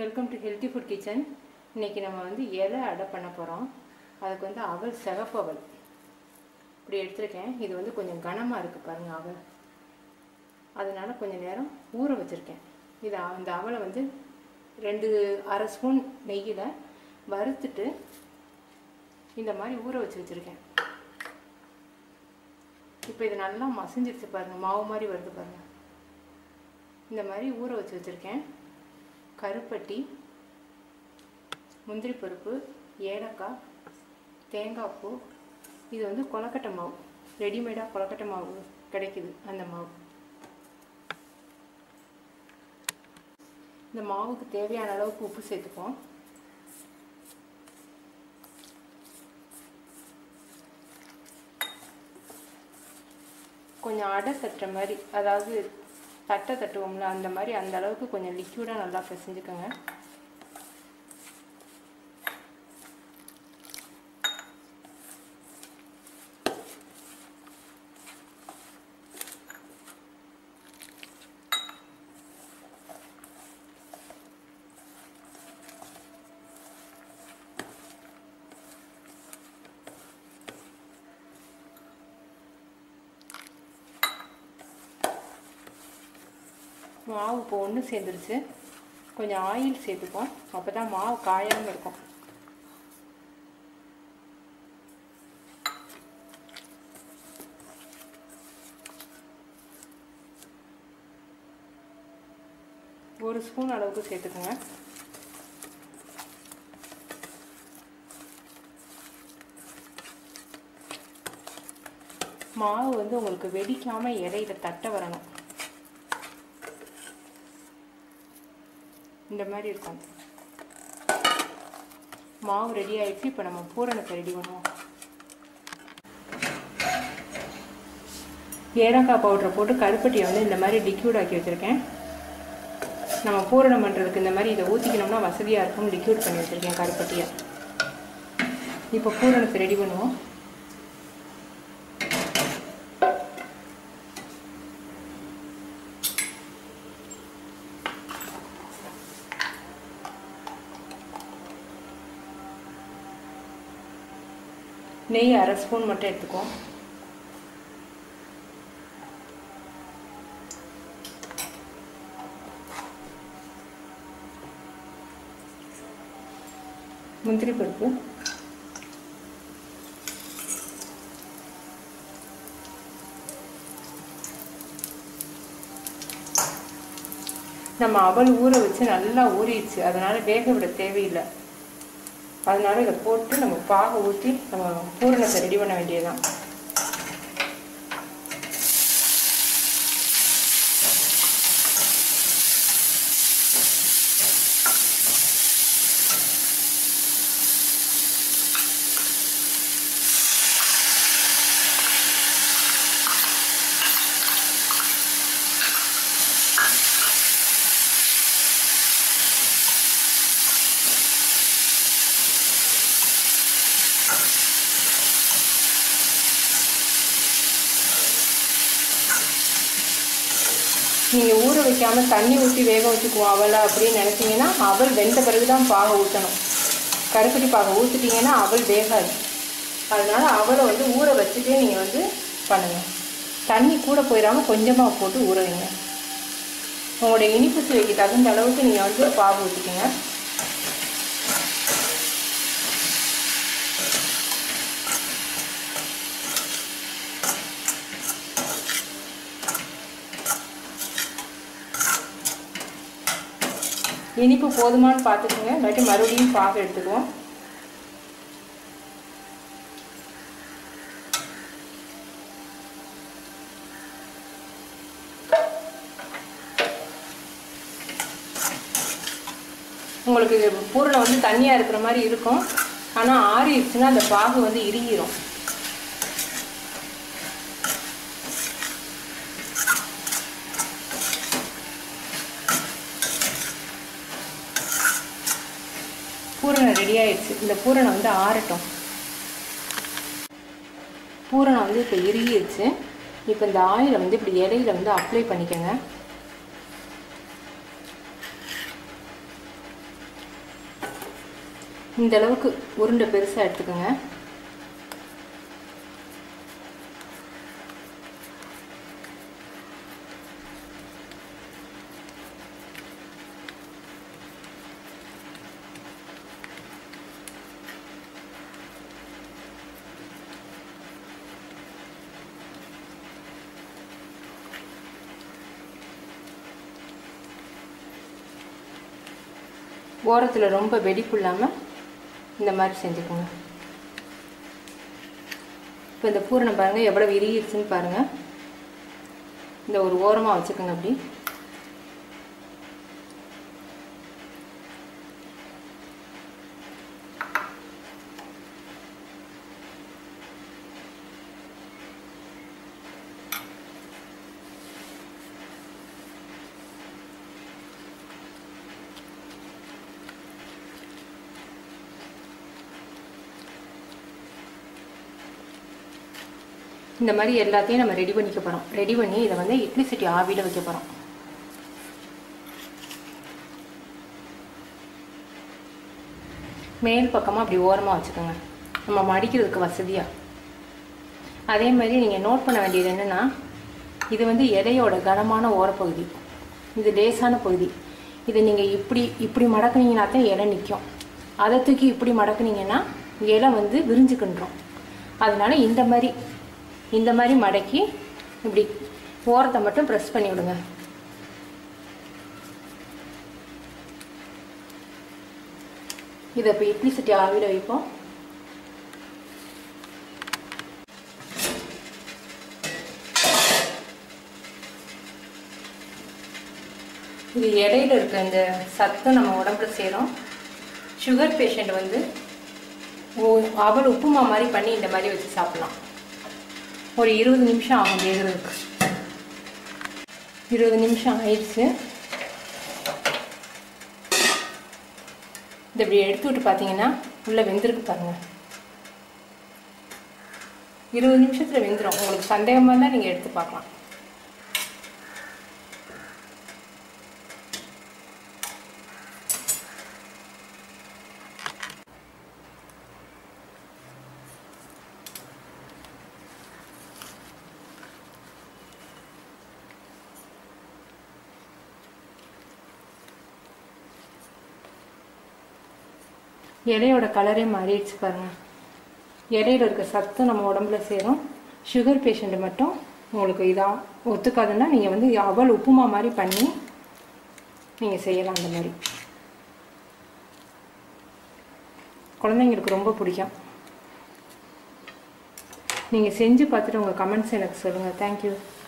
welcome to healthy food kitchen இன்றைக்கி நம்ம வந்து இலை அடை பண்ண போகிறோம் அதுக்கு வந்து அவல் சிவப்பு அவல் இப்படி எடுத்திருக்கேன் இது வந்து கொஞ்சம் கனமாக இருக்குது பாருங்கள் அவல் அதனால கொஞ்சம் நேரம் ஊற வச்சுருக்கேன் இது அ- இந்த அவலை வந்து ரெண்டு அரை ஸ்பூன் நெய்யில் வறுத்துட்டு இந்த மாதிரி ஊற வச்சு வச்சுருக்கேன் இப்போ இது நல்லா மசிஞ்சிருச்சு பாருங்கள் மாவு மாதிரி வருது பாருங்கள் இந்த மாதிரி ஊற வச்சு வச்சுருக்கேன் கருப்பட்டி முந்திரி பருப்பு ஏலக்காய் தேங்காய் பூ இது வந்து கொலக்கட்டை மாவு ரெடிமேடாக கொலக்கட்டை மாவு கிடைக்குது அந்த மாவு இந்த மாவுக்கு தேவையான அளவுக்கு உப்பு சேர்த்துப்போம் கொஞ்சம் அடை தட்டுற மாதிரி அதாவது தட்டை தட்டுவோம்ல அந்த மாதிரி அந்த அளவுக்கு கொஞ்சம் லிக்யூடாக நல்லா பிசைஞ்சுக்கோங்க மாவு இப்போ ஒன்று சேர்ந்துருச்சு கொஞ்சம் ஆயில் சேர்த்துப்போம் அப்போ தான் மாவு காயாமல் இருக்கும் ஒரு ஸ்பூன் அளவுக்கு சேர்த்துக்கோங்க மாவு வந்து உங்களுக்கு வெடிக்காமல் இலையில தட்ட வரணும் இந்த மாதிரி இருக்கும் மாவு ரெடி ஆயிடுச்சு இப்போ நம்ம பூரணத்தை ரெடி பண்ணுவோம் ஏலக்காய் பவுடரை போட்டு கருப்பட்டியை வந்து இந்த மாதிரி லிக்யூட் ஆக்கி வச்சுருக்கேன் நம்ம பூரணம் பண்ணுறதுக்கு இந்த மாதிரி இதை ஊற்றிக்கணும்னா வசதியாக இருக்கும் லிக்யூட் பண்ணி வச்சுருக்கேன் கருப்பட்டியை இப்போ பூரணத்தை ரெடி பண்ணுவோம் நெய் அரை ஸ்பூன் மட்டும் எடுத்துக்குவோம் முந்திரி பருப்பு நம்ம அவல் ஊற வச்சு நல்லா ஊறிடுச்சு அதனால வேக விட தேவையில்லை அதனால இதை போட்டு நம்ம பாக ஊற்றி நம்ம பூரணத்தை ரெடி பண்ண வேண்டியதுதான் நீங்கள் ஊற வைக்காம தண்ணி ஊற்றி வேக வச்சுக்குவோம் அவலை அப்படின்னு நினச்சிங்கன்னா அவல் வெந்த பிறகு தான் பாகை ஊற்றணும் கருப்பட்டி பாகை ஊற்றிட்டீங்கன்னா அவல் வேகாது அதனால அவலை வந்து ஊற வச்சுட்டே நீங்கள் வந்து பண்ணுங்கள் தண்ணி கூட போயிடாமல் கொஞ்சமாக போட்டு ஊற வைங்க உங்களுடைய இனிப்பு சுவைக்கு தகுந்த அளவுக்கு நீங்கள் வந்து பாகு ஊற்றிக்கங்க இனிப்பு போதுமான்னு பார்த்துக்கோங்க இல்லாட்டி மறுபடியும் பாகு எடுத்துக்குவோம் உங்களுக்கு இது பூரணம் வந்து தண்ணியாக இருக்கிற மாதிரி இருக்கும் ஆனால் ஆறிடுச்சுன்னா அந்த பாகு வந்து இறுகிரும் பூரணம் ரெடி ஆயிடுச்சு இந்த பூரணம் வந்து ஆறட்டும் பூரணம் வந்து இப்போ இறுகிடுச்சு இப்போ இந்த ஆயிலை வந்து இப்படி இலையில வந்து அப்ளை பண்ணிக்கோங்க இந்த அளவுக்கு உருண்டை பெருசாக எடுத்துக்கோங்க ஓரத்தில் ரொம்ப வெடிப்பு இல்லாமல் இந்த மாதிரி செஞ்சுக்கோங்க இப்போ இந்த பூரணம் பாருங்கள் எவ்வளோ விரிகிடுச்சுன்னு பாருங்கள் இந்த ஒரு ஓரமாக வச்சுக்கோங்க அப்படி இந்த மாதிரி எல்லாத்தையும் நம்ம ரெடி பண்ணிக்க போகிறோம் ரெடி பண்ணி இதை வந்து இட்லி சட்டி ஆவியில் வைக்க போகிறோம் மேல் பக்கமாக அப்படி ஓரமாக வச்சுக்கோங்க நம்ம மடிக்கிறதுக்கு வசதியாக அதே மாதிரி நீங்கள் நோட் பண்ண வேண்டியது என்னென்னா இது வந்து இலையோட கனமான ஓரப்பகுதி இது லேசான பகுதி இதை நீங்கள் இப்படி இப்படி மடக்குனீங்கன்னா தான் இலை நிற்கும் அதை தூக்கி இப்படி மடக்குனீங்கன்னா இலை வந்து விரிஞ்சுக்கின்றோம் அதனால இந்த மாதிரி இந்த மாதிரி மடக்கி இப்படி ஓரத்தை மட்டும் ப்ரெஸ் பண்ணி விடுங்க இதை இப்போ இட்லி சட்டி ஆவியில் வைப்போம் இது இடையில இருக்க இந்த சத்தம் நம்ம உடம்புல சேரும் சுகர் பேஷண்ட் வந்து ஓ- அவல் உப்புமா மாதிரி பண்ணி இந்த மாதிரி வச்சு சாப்பிடலாம் ஒரு இருபது நிமிஷம் ஆகும் வேகிறதுக்கு இருபது நிமிஷம் ஆயிடுச்சு இதை இப்படி எடுத்து விட்டு பார்த்தீங்கன்னா உள்ளே வெந்திருக்கு பாருங்க இருபது நிமிஷத்தில் வெந்துடும் உங்களுக்கு சந்தேகமாக இருந்தால் நீங்கள் எடுத்து பார்க்கலாம் இலையோட கலரே மாறிடுச்சு பாருங்க இலையில இருக்க சத்து நம்ம உடம்புல சேரும் சுகர் பேஷண்ட் மட்டும் உங்களுக்கு இதாக ஒத்துக்காதுன்னா நீங்கள் வந்து அவல் உப்புமா மாதிரி பண்ணி நீங்கள் செய்யலாம் அந்த மாதிரி குழந்தைங்களுக்கு ரொம்ப பிடிக்கும் நீங்கள் செஞ்சு பார்த்துட்டு உங்கள் கமெண்ட்ஸ் எனக்கு சொல்லுங்கள் தேங்க்யூ